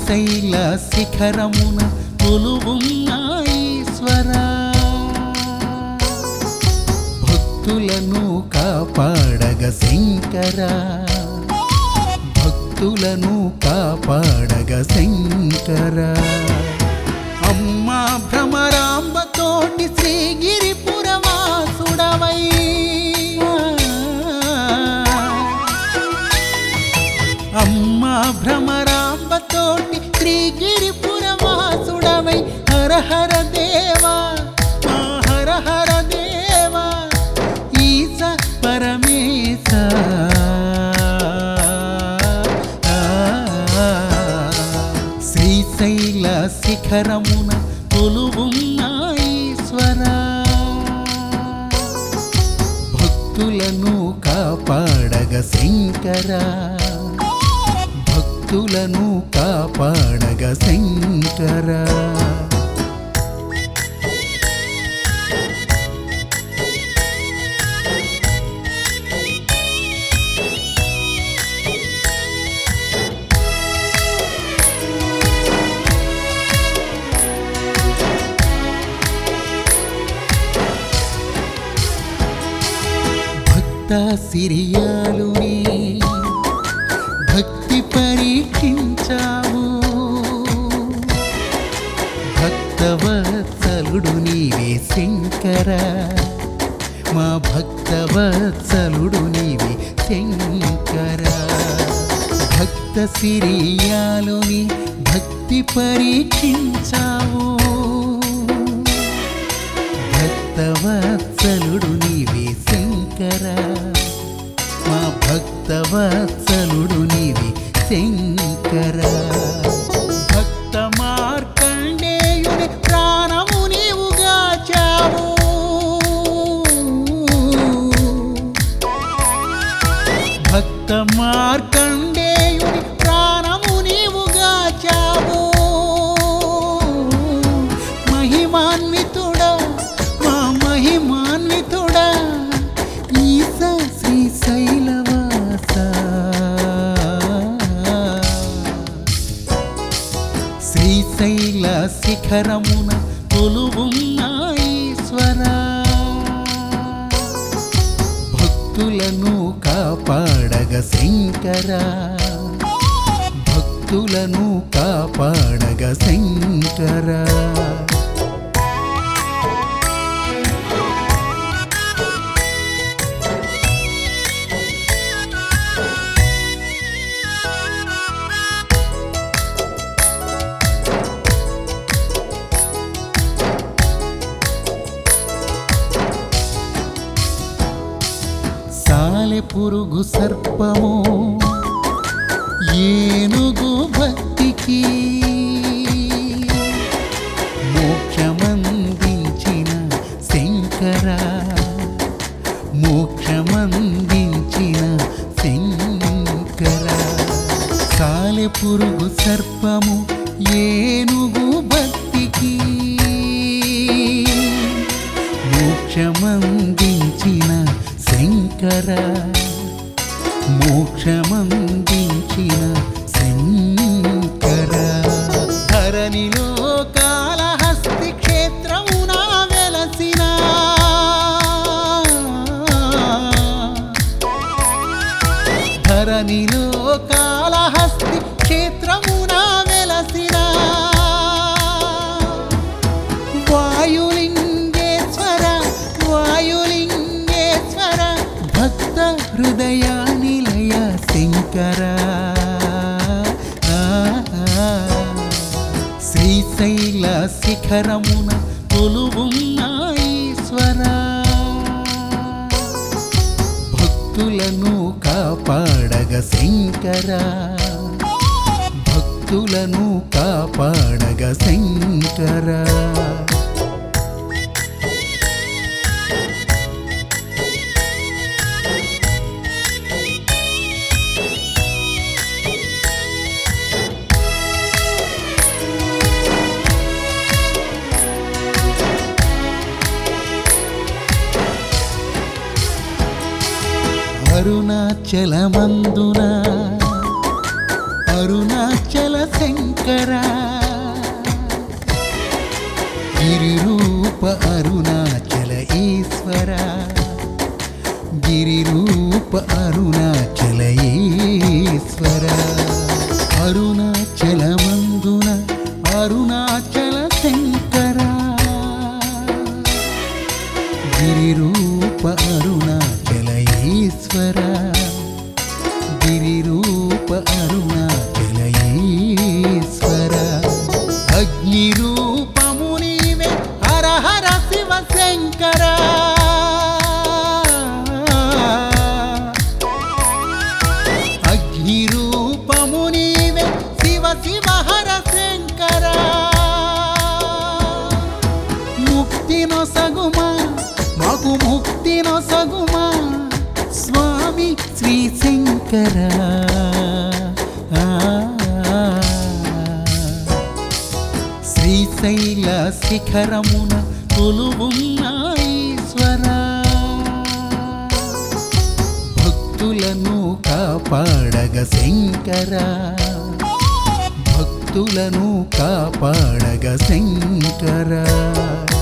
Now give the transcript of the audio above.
శ్రీశైల శిఖరమున కొలువున్న ఈశ్వరా భక్తులను కాపాడగ శంకరా భక్తులను కాపాడగ శంకరా అమ్మా భ్రమరాంబతోటి శ్రీగిరిపురవాసుడవై అమ్మా భ్రమరాంబతోటి శ్రీగిరిపురవాసుడవై హర హర దేవా మా హర హర దేవా ఈశ పరమేశ శ్రీశైల శిఖరమున కొలువున్న ఈశ్వరా భక్తులను కాపాడగ శంకరా భక్తులను కాపాడగ శంకరా భక్త సిరియాలుని భక్తి పరీక్షించావు భక్తవత్సలుడు నీవే శంకర మా భక్తవత్సలుడు నీవే శంకర భక్త సిరియాలుని భక్తి పరీక్షించావు భక్తవత్సలుడు నీవే శంకర మా భక్తవత్సలుడు నీవే శంకర భక్త మార్కండేయుని ప్రాణము నీవుగా చావు భక్త మార్కండేయుని ప్రాణము నీవుగా చావు మహిమాన్వితుడా మా మహిమాన్వితుడా ఈస శ్రీశైలవాస శ్రీశైల శిఖరమున కొలువున్న ఈశ్వరా భక్తులను కాపాడగ శంకరా భక్తులను కాపాడగ శంకరా సాలె పురుగు సర్పము ఏనుగు భక్తికి మోక్షమందించిన శంకర మోక్షమందించిన శంకర సాలె పురుగు సర్పము ఏనుగు భక్తికి మోక్షమందించిన శంకర మోక్షమందించిన శంకర ధరణిలో కాళహస్తి క్షేత్రమున వెలసిన ధరణిలో కాళహస్తి క్షేత్రమున వెలసిన వాయులింగేశ్వర వాయులింగేశ్వర భక్త హృదయ నిలయ శంకర ఆ, ఆ. శ్రీశైల శిఖరమున కొలువున్న ఈశ్వరా భక్తులను కాపాడగ శంకరా భక్తులను కాపాడగ శంకరా అరుణాచలమందున అరుణాచల శంకర శంకరా గిరిరూప అరుణాచల ఈశ్వర గిరిరూప అరుణాచల ఈశ్వర అరుణాచల మందున అరుణాచల శంకర గిరిరూప అరుణాచల ఈశ్వర గిరిరూప అరుణాచల ఈశ్వర అగ్ని రూపము నీవే హర హర శివ శంకర అగ్ని రూపము నీవే శివ శివ హర శంకర ముక్తి నొసగుమా మాకు ముక్తి నొసగుమా స్వామి శ్రీ శంకర ఆ, శ్రీశైల శిఖరమున కొలువున్న ఈశ్వర భక్తులను కాపాడగ శంకర భక్తులను కాపాడగ శంకర